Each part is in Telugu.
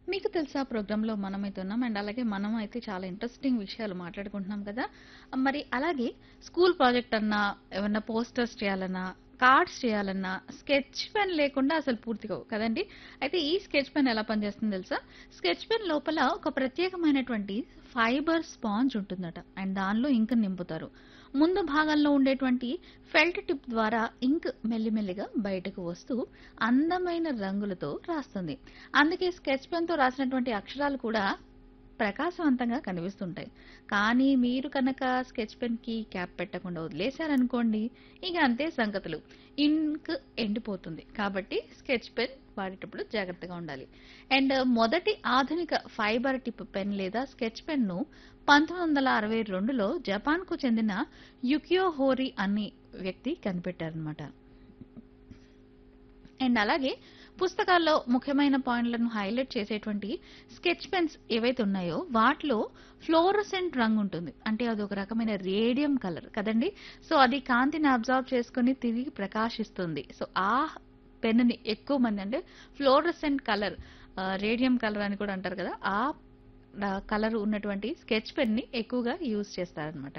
మీకు తెలుసా ప్రోగ్రాంలో మనమైతే ఉన్నాం అండ్ అలాగే మనం అయితే చాలా ఇంట్రెస్టింగ్ విషయాలు మాట్లాడుకుంటున్నాం కదా మరి అలాగే స్కూల్ ప్రాజెక్ట్ అన్నా ఏమన్నా పోస్టర్స్ చేయాలన్నా కార్డ్స్ చేయాలన్నా స్కెచ్ పెన్ లేకుండా అసలు పూర్తిగా కదండి అయితే ఈ స్కెచ్ పెన్ ఎలా పనిచేస్తుందో తెలుసా స్కెచ్ పెన్ లోపల ఒక ప్రత్యేకమైనటువంటి ఫైబర్ స్పాంజ్ ఉంటుందట అండ్ దానిలో ఇంక్ నింపుతారు ముందు భాగంలో ఉండేటువంటి ఫెల్ట్ టిప్ ద్వారా ఇంక్ మెల్లిమెల్లిగా బయటకు వస్తూ అందమైన రంగులతో రాస్తుంది అందుకే స్కెచ్ పెన్తో రాసినటువంటి అక్షరాలు కూడా ప్రకాశవంతంగా కనిపిస్తుంటాయి కానీ మీరు కనుక స్కెచ్ పెన్కి క్యాప్ పెట్టకుండా వదిలేశారనుకోండి ఇక అంతే సంగతులు ఇంక్ ఎండిపోతుంది కాబట్టి స్కెచ్ పెన్ వాడేటప్పుడు జాగ్రత్తగా ఉండాలి అండ్ మొదటి ఆధునిక ఫైబర్ టిప్ పెన్ లేదా స్కెచ్ పెన్ను పంతొమ్మిది వందల అరవై రెండులో జపాన్కు చెందిన యుకియో హోరి అనే వ్యక్తి కనిపెట్టారనమాట అండ్ అలాగే పుస్తకాల్లో ముఖ్యమైన పాయింట్లను హైలైట్ చేసేటువంటి స్కెచ్ పెన్స్ ఏవైతే ఉన్నాయో వాటిలో ఫ్లోరసెంట్ రంగు ఉంటుంది అంటే అది ఒక రకమైన రేడియం కలర్ కదండి సో అది కాంతిని అబ్జర్వ్ చేసుకుని తిరిగి ప్రకాశిస్తుంది సో ఆ పెన్నుని ఎక్కువ మంది అంటే ఫ్లోరసెంట్ కలర్ రేడియం కలర్ అని కూడా అంటారు కదా ఆ కలర్ ఉన్నటువంటి స్కెచ్ పెన్ ని ఎక్కువగా యూజ్ చేస్తారనమాట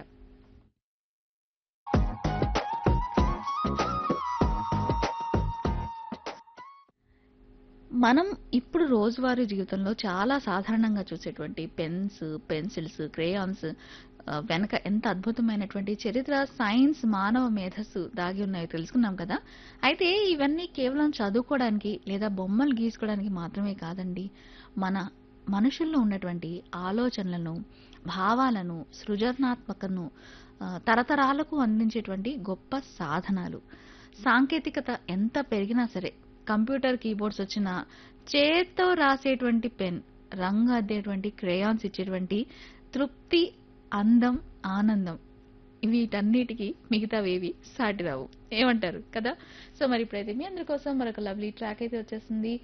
మనం ఇప్పుడు రోజువారీ జీవితంలో చాలా సాధారణంగా చూసేటువంటి పెన్స్ పెన్సిల్స్ క్రేయాన్స్ వెనక ఎంత అద్భుతమైనటువంటి చరిత్ర సైన్స్ మానవ మేధస్సు దాగి ఉన్నాయో తెలుసుకున్నాం కదా అయితే ఇవన్నీ కేవలం చదువుకోవడానికి లేదా బొమ్మలు గీసుకోవడానికి మాత్రమే కాదండి మన మనుషుల్లో ఉన్నటువంటి ఆలోచనలను భావాలను సృజనాత్మకను ఆ, తరతరాలకు అందించేటువంటి గొప్ప సాధనాలు సాంకేతికత ఎంత పెరిగినా సరే కంప్యూటర్ కీబోర్డ్స్ వచ్చిన చేత్తో రాసేటువంటి పెన్ రంగు అద్దేటువంటి క్రేయాన్స్ ఇచ్చేటువంటి తృప్తి అందం ఆనందం వీటన్నిటికీ మిగతావేవి సాటి రావు ఏమంటారు కదా సో మరి ఇప్పుడైతే మీ అందరి కోసం మరొక లవ్లీ ట్రాక్ అయితే వచ్చేస్తుంది